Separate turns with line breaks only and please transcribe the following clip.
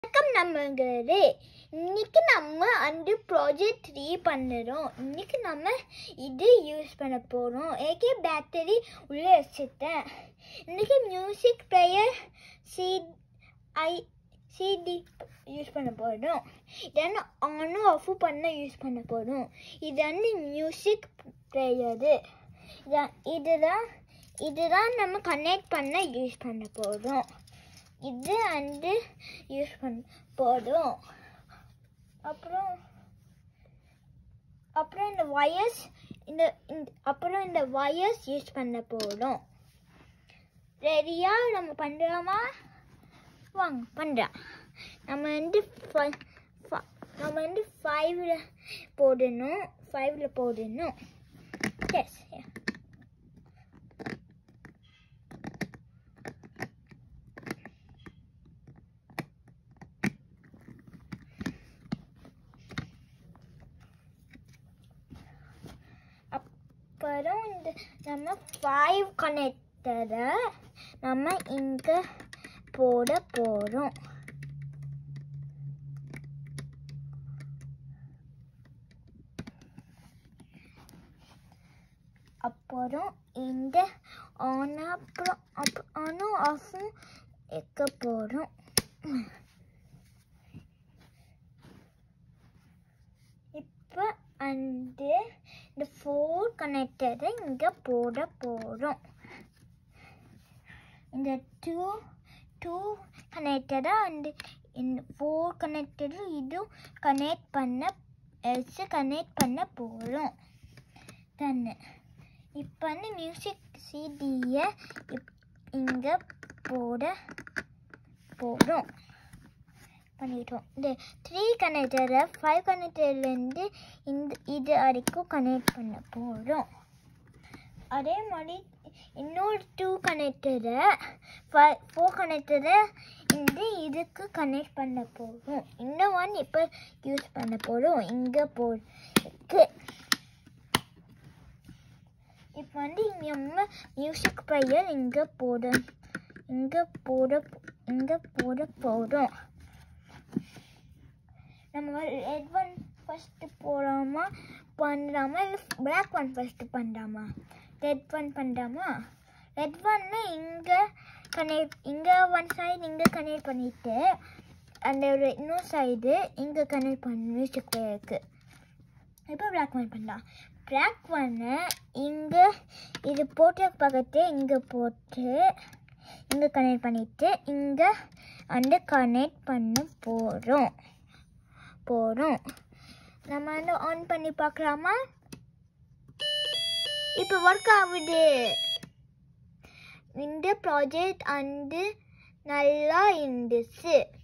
வணக்கம் நம்மங்களே இன்னைக்கு நம்ம அந்த ப்ராஜெக்ட் த்ரீ பண்ணுறோம் இன்னைக்கு நம்ம இது யூஸ் பண்ண போகிறோம் ஏகே பேட்டரி உள்ளே வச்சுட்டேன் இன்னைக்கு மியூசிக் பிளேயர் சி ஐ சிடி யூஸ் பண்ண போகிறோம் இதெல்லாம் ஆனும் ஆஃபும் பண்ண யூஸ் பண்ண போகிறோம் இது வந்து மியூசிக் பிளேயரு இதுதான் இதுதான் நம்ம கனெக்ட் பண்ண யூஸ் பண்ண போகிறோம் இது வந்து யூஸ் பண்ண போதும் அப்புறம் அப்புறம் இந்த வயர்ஸ் இந்த இந்த- அப்புறம் இந்த வயர்ஸ் யூஸ் பண்ண போதும் ரெடியா நம்ம பண்ணுறோமா வாங்க பண்ணுறோம் நம்ம வந்து fi- fi- நம்ம வந்து ஃபைவ்ல போடணும் ஃபைவ்ல போடணும் எஸ் அப்புறம் இந்த நம்ம ஃபைவ் கனெக்டரை நம்ம இங்கே போட போகிறோம் அப்புறம் இந்த ஆன் அப்புறம் அப் ஆனும் ஆஃபும் வைக்க போகிறோம் இப்போ அந்த இந்த ஃபோர் கனெக்டரை இங்கே போட போகிறோம் இந்த டூ டூ கனெக்டரை அந்த இந்த ஃபோர் கனெக்டரும் இதுவும் கனெக்ட் பண்ண வச்சு கனெக்ட் பண்ண போகிறோம் தன்னு இப்போ வந்து மியூசிக் சிடியை இங்கே போட போகிறோம் பண்ணிட்டோம் இந்த த்ரீ கனெக்டரை ஃபைவ் கனெக்டர்லேருந்து இந்த இது வரைக்கும் கனெக்ட் பண்ண போகிறோம் அதே மாதிரி இன்னொரு டூ கனெக்டரை ஃபைவ் ஃபோர் கனெக்டரை இந்த இதுக்கு கனெக்ட் பண்ண போகிறோம் இந்த ஒன் இப்போ யூஸ் பண்ண போகிறோம் இங்கே போருக்கு இப்போ வந்து இங்கே நம்ம மியூசிக் பையர் இங்கே போட இங்கே போட இங்கே போட போகிறோம் நம்ம ரெட் ஒன் ஃபஸ்ட்டு போடாமா பண்ணலாமா இல்லை பிளாக் ஒன் ஃபஸ்ட்டு பண்ணலாமா ரெட் ஒன் பண்ணலாமா ரெட் ஒன்னு இங்கே கனெக்ட் இங்கே ஒன் சைடு இங்கே கனெக்ட் பண்ணிவிட்டு அந்த ஒரு இன்னொரு சைடு இங்கே கனெக்ட் பண்ண மியூசிக் பிளேயருக்கு இப்போ பிளாக் ஒன் பண்ணலாம் பிளாக் ஒன்னை இங்கே இது போட்ட பக்கத்து இங்கே போட்டு இங்கே கனெக்ட் பண்ணிவிட்டு இங்கே வந்து கனெக்ட் பண்ண போகிறோம் போகிறோம் நம்ம வந்து ஆன் பண்ணி பார்க்கலாமா இப்போ ஒர்க் ஆகுது இந்த ப்ராஜெக்ட் வந்து நல்லா இருந்துச்சு